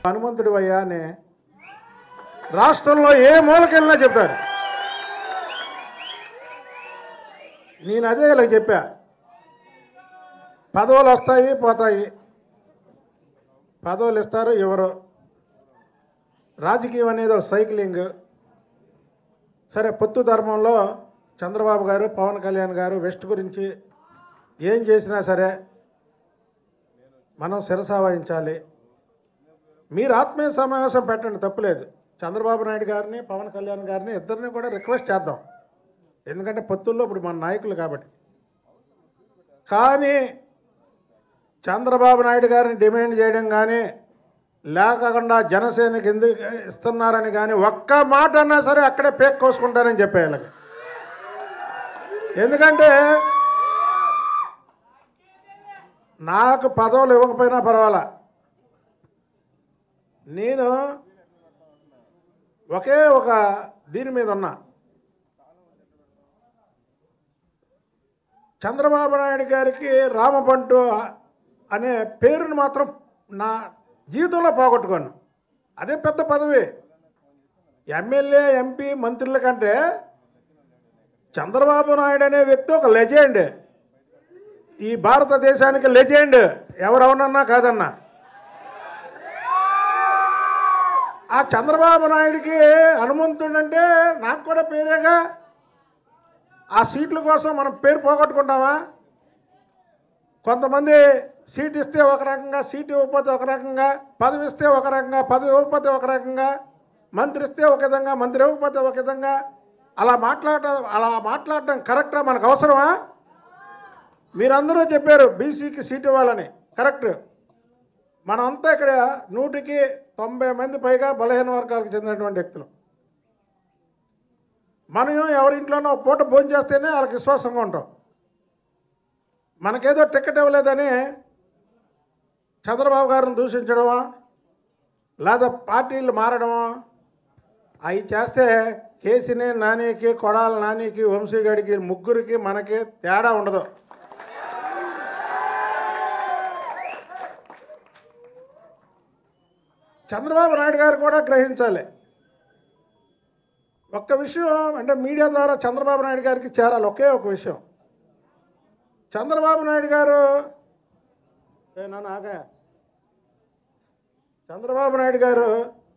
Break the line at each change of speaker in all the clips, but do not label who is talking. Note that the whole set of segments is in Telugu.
హనుమంతుడి అయ్యా అని రాష్ట్రంలో ఏ మూలకెళ్ళినా చెప్పారు నేను అదే ఇలా చెప్పా పదవులు వస్తాయి పోతాయి పదవులు ఇస్తారు ఎవరు రాజకీయం అనేది ఒక సైక్లింగ్ సరే పొత్తు ధర్మంలో చంద్రబాబు గారు పవన్ కళ్యాణ్ గారు వెస్ట్ గురించి ఏం చేసినా సరే మనం శిరస వహించాలి మీరు ఆత్మీయ సమావేశం పెట్టండి తప్పులేదు చంద్రబాబు నాయుడు గారిని పవన్ కళ్యాణ్ గారిని ఇద్దరిని కూడా రిక్వెస్ట్ చేద్దాం ఎందుకంటే పొత్తుల్లో ఇప్పుడు మన నాయకులు కాబట్టి కానీ చంద్రబాబు నాయుడు గారిని డిమాండ్ చేయడం కానీ లేకుండా జనసేనకి ఎందుకు ఇస్తున్నారని కానీ ఒక్క మాట అన్నా సరే అక్కడే పేక్ కోసుకుంటారని చెప్పే వీళ్ళకి ఎందుకంటే నాకు పదవులు ఇవ్వకపోయినా పర్వాలా నేను ఒకే ఒక దీని మీద ఉన్నా చంద్రబాబు నాయుడు గారికి రామపంటు అనే పేరును మాత్రం నా జీవితంలో పోగొట్టుకోను అదే పెద్ద పదవి ఎమ్మెల్యే ఎంపీ మంత్రుల కంటే చంద్రబాబు నాయుడు అనే వ్యక్తి ఒక లెజెండ్ ఈ భారతదేశానికి లెజెండ్ ఎవరెవరన్నా కాదన్నా ఆ చంద్రబాబు నాయుడికి హనుమంతుడంటే నాకు కూడా పేరేగా ఆ సీట్ల కోసం మనం పేరు పోగొట్టుకుంటామా కొంతమంది సీట్ ఇస్తే ఒక రకంగా సీట్ ఇవ్వకపోతే ఒక రకంగా పదవి ఇస్తే ఒక రకంగా పదవి ఇవ్వకపోతే ఒక రకంగా మంత్రి ఇస్తే ఒక విధంగా మంత్రి ఇవ్వకపోతే ఒక విధంగా అలా మాట్లాడటం అలా మాట్లాడటం కరెక్టా మనకు అవసరమా మీరందరూ చెప్పారు బీసీకి సీట్ ఇవ్వాలని కరెక్ట్ మనమంతా ఇక్కడ నూటికి తొంభై మంది పైగా బలహీన వర్గాలకు చెందినటువంటి వ్యక్తులు మనం ఎవరింట్లోనో ఒక పూట భోజనం చేస్తేనే వాళ్ళకి విశ్వాసంగా ఉంటాం మనకేదో టికెట్ ఇవ్వలేదని చంద్రబాబు గారిని దూషించడమా లేదా పార్టీలు మారడమా అవి చేస్తే కేసీని నానికి కొడాల నానికి వంశీగడికి ముగ్గురికి మనకి తేడా ఉండదు చంద్రబాబు నాయుడు గారు కూడా గ్రహించాలి ఒక్క విషయం అంటే మీడియా ద్వారా చంద్రబాబు నాయుడు గారికి చేరాలి ఒకే ఒక విషయం చంద్రబాబు నాయుడు గారు ఏ నాన్న ఆగా చంద్రబాబు నాయుడు గారు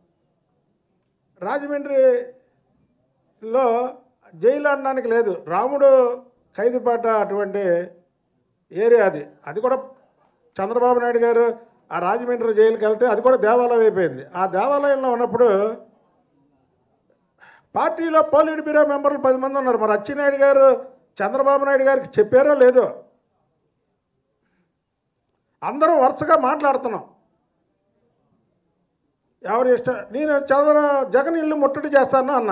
రాజమండ్రిలో జైలు అనడానికి లేదు రాముడు ఖైదుపాట అటువంటి ఏరియా అది అది కూడా చంద్రబాబు నాయుడు గారు ఆ రాజమండ్రి జైలుకి వెళ్తే అది కూడా దేవాలయం అయిపోయింది ఆ దేవాలయంలో ఉన్నప్పుడు పార్టీలో పోలిట్ బ్యూరో మెంబర్లు పది మంది ఉన్నారు మరి అచ్చెన్నాయుడు గారు చంద్రబాబు నాయుడు గారికి చెప్పారో లేదో అందరం వరుసగా మాట్లాడుతున్నాం ఎవరు ఇష్టం నేను చంద్ర జగన్ ఇల్లు ముట్టడి చేస్తాను అన్న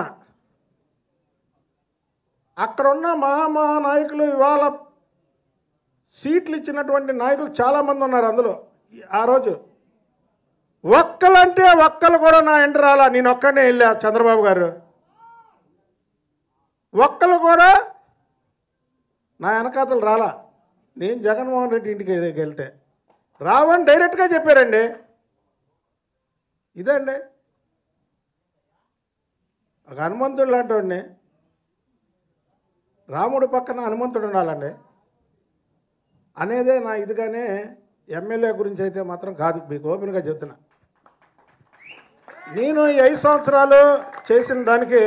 అక్కడున్న మహామహా నాయకులు ఇవాళ సీట్లు ఇచ్చినటువంటి నాయకులు చాలామంది ఉన్నారు అందులో ఈ- ఆ రోజు ఒక్కలంటే ఒక్కలు కూడా నా ఇంటి రాలా నేను ఒక్కనే వెళ్ళా చంద్రబాబు గారు ఒక్కలు కూడా నా వెనకాతలు రాలా నేను జగన్మోహన్ రెడ్డి ఇంటికి వెళ్తే రావని డైరెక్ట్గా చెప్పారండి ఇదే అండి ఒక హనుమంతుడు లాంటి వాడిని రాముడు పక్కన హనుమంతుడు ఉండాలండి అనేదే నా ఇదిగానే ఎమ్మెల్యే గురించి అయితే మాత్రం కాదు మీకు ఓపెన్గా చెప్తున్నా నేను ఈ ఐదు సంవత్సరాలు చేసిన దానికి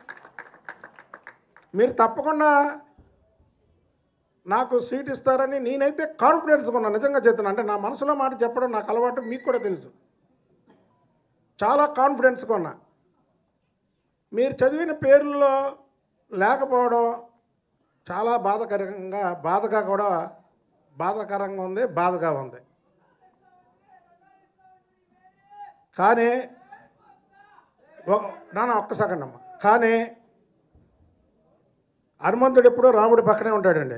మీరు తప్పకుండా నాకు సీట్ ఇస్తారని నేనైతే కాన్ఫిడెన్స్గా ఉన్నా నిజంగా చెప్తున్నా అంటే నా మనసులో మాట చెప్పడం నాకు అలవాటు మీకు కూడా తెలుసు చాలా కాన్ఫిడెన్స్గా ఉన్నా మీరు చదివిన పేర్లలో లేకపోవడం చాలా బాధకరంగా బాధగా కూడా బాధాకరంగా ఉంది బాధగా ఉంది కానీ ఒక- నాన్న ఒక్క సెకండ్ అమ్మ కానీ హనుమంతుడు ఎప్పుడూ రాముడి పక్కనే ఉంటాడండి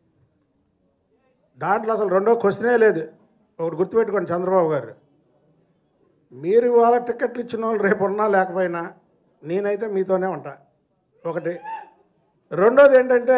దాంట్లో అసలు రెండో క్వశ్చనే లేదు ఒకటి గుర్తుపెట్టుకోండి చంద్రబాబు గారు మీరు ఇవాళ టికెట్లు ఇచ్చిన వాళ్ళు రేపు ఉన్నా లేకపోయినా నేనైతే మీతోనే ఉంటా ఒకటి రెండోది ఏంటంటే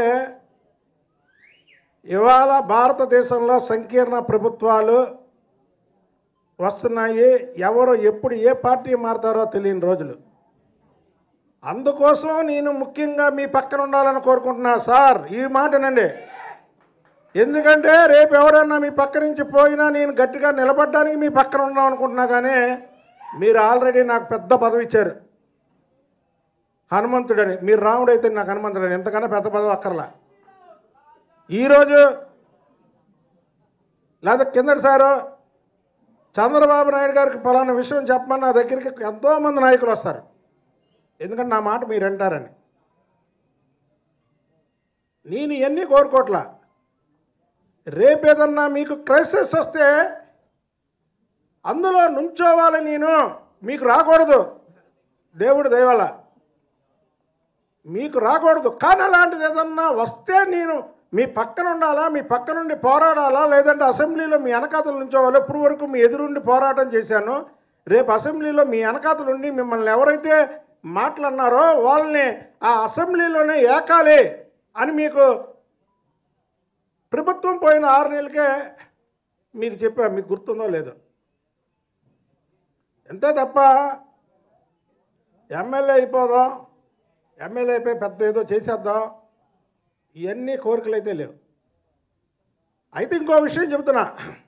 ఇవాళ భారతదేశంలో సంకీర్ణ ప్రభుత్వాలు వస్తున్నాయి ఎవరు ఎప్పుడు ఏ పార్టీ మారుతారో తెలియని రోజులు అందుకోసం నేను ముఖ్యంగా మీ పక్కన ఉండాలని కోరుకుంటున్నా సార్ ఈ మాటనండి ఎందుకంటే రేపు ఎవడన్నా మీ పక్క నుంచి పోయినా నేను గట్టిగా నిలబడడానికి మీ పక్కన ఉందాం అనుకుంటున్నా కానీ మీరు ఆల్రెడీ నాకు పెద్ద పదవి ఇచ్చారు హనుమంతుడని మీరు రాముడైతే నాకు హనుమంతుడని ఎంతకన్నా పెద్ద పదవి అక్కర్లా ఈరోజు లేదా కిందటి సారు చంద్రబాబు నాయుడు గారికి పలానా విషయం చెప్పమని నా దగ్గరికి ఎంతోమంది నాయకులు వస్తారు ఎందుకంటే నా మాట మీరు వింటారని నేను ఇవన్నీ కోరుకోట్లా రేపేదన్నా మీకు క్రైసిస్ వస్తే అందులో నుంచోవాలి నేను మీకు రాకూడదు దేవుడు దయవల్ల మీకు రాకూడదు కానీ అలాంటిది ఏదన్నా వస్తే నేను మీ పక్కన ఉండాలా మీ పక్క నుండి పోరాడాలా లేదంటే అసెంబ్లీలో మీ వెనకాతలు నుంచోవాలో ఇప్పుడు వరకు మీ ఎదురుండి పోరాటం చేశాను రేపు అసెంబ్లీలో మీ వెనకాతలు ఉండి మిమ్మల్ని ఎవరైతే మాట్లాడినారో వాళ్ళని ఆ అసెంబ్లీలోనే ఏకాలి అని మీకు ప్రభుత్వం పోయిన ఆరు నెలలకే మీకు చెప్పా మీకు గుర్తుందో లేదో అంతే తప్ప ఎమ్మెల్యే అయిపోదాం ఎమ్మెల్యే అయిపోయి పెద్ద ఏదో చేసేద్దాం ఇవన్నీ కోరికలు అయితే లేవు అయితే ఇంకో విషయం చెబుతున్నా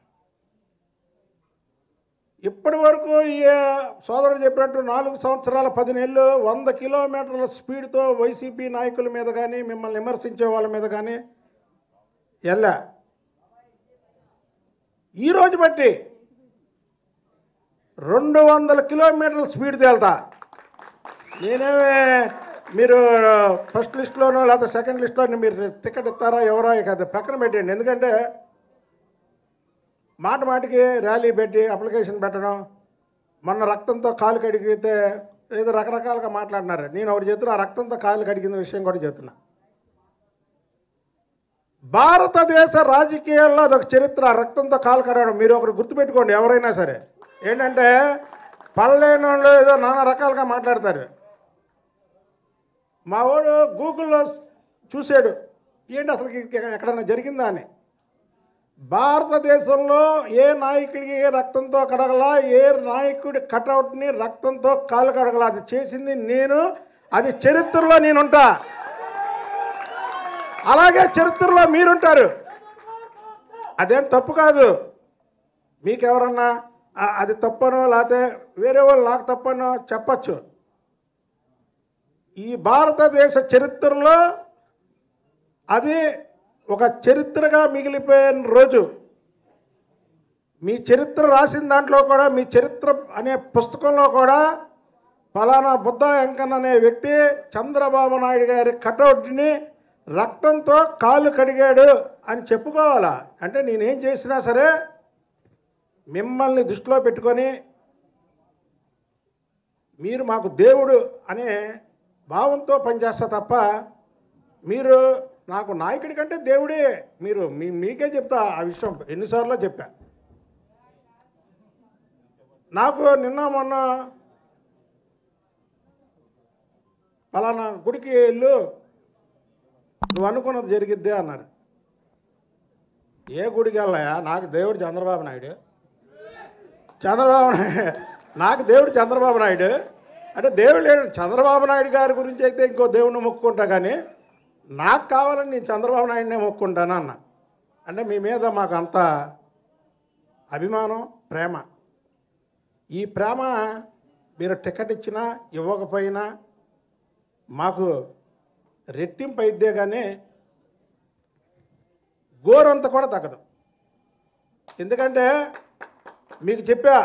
ఇప్పటి వరకు ఈ సోదరుడు చెప్పినట్టు నాలుగు సంవత్సరాల పది నెలలు వంద కిలోమీటర్ల స్పీడ్తో వైసీపీ నాయకుల మీద కానీ మిమ్మల్ని విమర్శించే వాళ్ళ మీద కానీ వెళ్ళా ఈరోజు బట్టి రెండు వందల కిలోమీటర్ల స్పీడ్ తేలుతా నేనేమే మీరు ఫస్ట్ లిస్ట్లోనో లేకపోతే సెకండ్ లిస్ట్లోనో మీరు టికెట్ ఇస్తారా ఎవరో ఇక అది పక్కన పెట్టండి ఎందుకంటే మాట మాటికి ర్యాలీ పెట్టి అప్లికేషన్ పెట్టడం మొన్న రక్తంతో కాలు కడిగితే ఏదో రకరకాలుగా మాట్లాడినారు నేను ఒకటి చెప్తున్నా రక్తంతో కాలు కడిగిన విషయం కూడా చెప్తున్నా భారతదేశ రాజకీయాల్లో అదొక చరిత్ర రక్తంతో కాలు కడగడం మీరు ఒకరు గుర్తుపెట్టుకోండి ఎవరైనా సరే ఏంటంటే పళ్ళైన వాళ్ళు ఏదో నానా రకాలుగా మాట్లాడతారు మా వాడు గూగుల్లో చూశాడు ఏంటి అసలు ఎక్కడన్నా జరిగిందా అని భారతదేశంలో ఏ నాయకుడికి ఏ రక్తంతో కడగలా ఏ నాయకుడి కటౌట్ని రక్తంతో కాలు కడగలా అది చేసింది నేను అది చరిత్రలో నేనుంటా అలాగే చరిత్రలో మీరుంటారు అదేం తప్పు కాదు మీకెవరన్నా "ఆ, అది తప్పనో లేకపోతే వేరే వాళ్ళు నాకు తప్పనో చెప్పచ్చు ఈ భారతదేశ చరిత్రలో అది ఒక చరిత్రగా మిగిలిపోయిన రోజు మీ చరిత్ర రాసిన దాంట్లో కూడా మీ చరిత్ర అనే పుస్తకంలో కూడా ఫలానా బుద్ధ వెంకన్న అనే వ్యక్తి చంద్రబాబు నాయుడు గారి కటౌట్ని రక్తంతో కాళ్ళు కడిగాడు అని చెప్పుకోవాలా అంటే నేనేం చేసినా సరే మిమ్మల్ని దృష్టిలో పెట్టుకొని మీరు మాకు దేవుడు అనే భావంతో పనిచేస్తా తప్ప మీరు నాకు నాయకుడి కంటే దేవుడే మీరు మీ మీకే చెప్తా ఆ విషయం ఎన్నిసార్లు చెప్పా నాకు నిన్న మొన్న ఫలానా గుడికి వెళ్ళు నువ్వు అనుకున్నది జరిగిద్దే అన్నారు ఏ గుడికి వెళ్ళాయా నాకు దేవుడు చంద్రబాబు నాయుడు చంద్రబాబు నాయుడు నాకు దేవుడు చంద్రబాబు నాయుడు అంటే దేవుడు లేడు చంద్రబాబు నాయుడు గారి గురించి అయితే ఇంకో దేవుడిని మొక్కుకుంటా కానీ నాకు కావాలని నేను చంద్రబాబు నాయుడినే మొక్కుంటాను అన్న అంటే మీ మీద మాకు అంత అభిమానం ప్రేమ ఈ ప్రేమ మీరు టికెట్ ఇచ్చినా ఇవ్వకపోయినా మాకు రెట్టింపు అయిద్దే కానీ గోరంత కూడా తగ్గదు ఎందుకంటే మీకు చెప్పా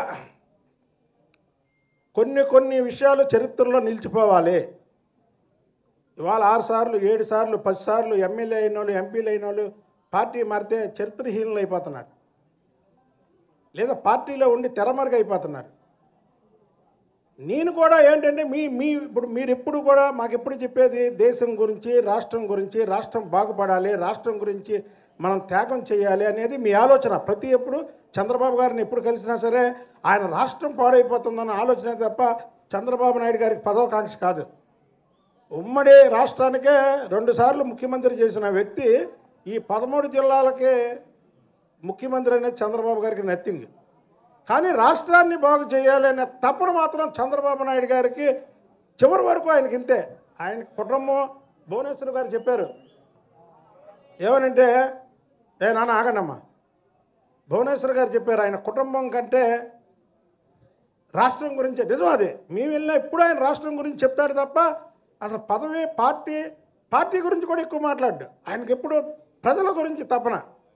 కొన్ని కొన్ని విషయాలు చరిత్రలో నిలిచిపోవాలి ఇవాళ ఆరు సార్లు ఏడు సార్లు పది సార్లు ఎమ్మెల్యే అయిన వాళ్ళు ఎంపీలు అయిన వాళ్ళు పార్టీ మారితే చరిత్రహీనులు అయిపోతున్నారు లేదా పార్టీలో ఉండి తెరమరుగు అయిపోతున్నారు నేను కూడా ఏంటంటే మీ మీ ఇప్పుడు మీరు ఎప్పుడు కూడా మాకు ఎప్పుడు చెప్పేది దేశం గురించి రాష్ట్రం గురించి రాష్ట్రం బాగుపడాలి రాష్ట్రం గురించి మనం త్యాగం చేయాలి అనేది మీ ఆలోచన ప్రతి ఎప్పుడు చంద్రబాబు గారిని ఎప్పుడు కలిసినా సరే ఆయన రాష్ట్రం పాడైపోతుందన్న ఆలోచన తప్ప చంద్రబాబు నాయుడు గారికి పదవకాంక్ష కాదు ఉమ్మడి రాష్ట్రానికే రెండుసార్లు ముఖ్యమంత్రి చేసిన వ్యక్తి ఈ పదమూడు జిల్లాలకే ముఖ్యమంత్రి అనేది చంద్రబాబు గారికి నథింగ్ కానీ రాష్ట్రాన్ని బాగు చేయాలనే తపన మాత్రం చంద్రబాబు నాయుడు గారికి చివరి వరకు ఆయనకి ఇంతే ఆయన కుటుంబం భువనేశ్వర్ గారు చెప్పారు ఏమనంటే ఏ నాన్న ఆగండమ్మా భువనేశ్వర్ గారు చెప్పారు ఆయన కుటుంబం కంటే రాష్ట్రం గురించి నిజం అదే మేము వెళ్ళినా ఎప్పుడు ఆయన రాష్ట్రం గురించి చెప్తాడు తప్ప అసలు పదవి పార్టీ పార్టీ గురించి కూడా ఎక్కువ మాట్లాడు ఆయనకి ఎప్పుడు ప్రజల గురించి తపన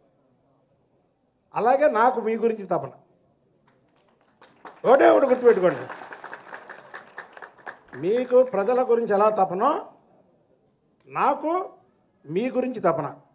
అలాగే నాకు మీ గురించి తపన ఒకటే ఒకటి గుర్తుపెట్టుకోండి మీకు ప్రజల గురించి ఎలా తపనో నాకు మీ గురించి తపన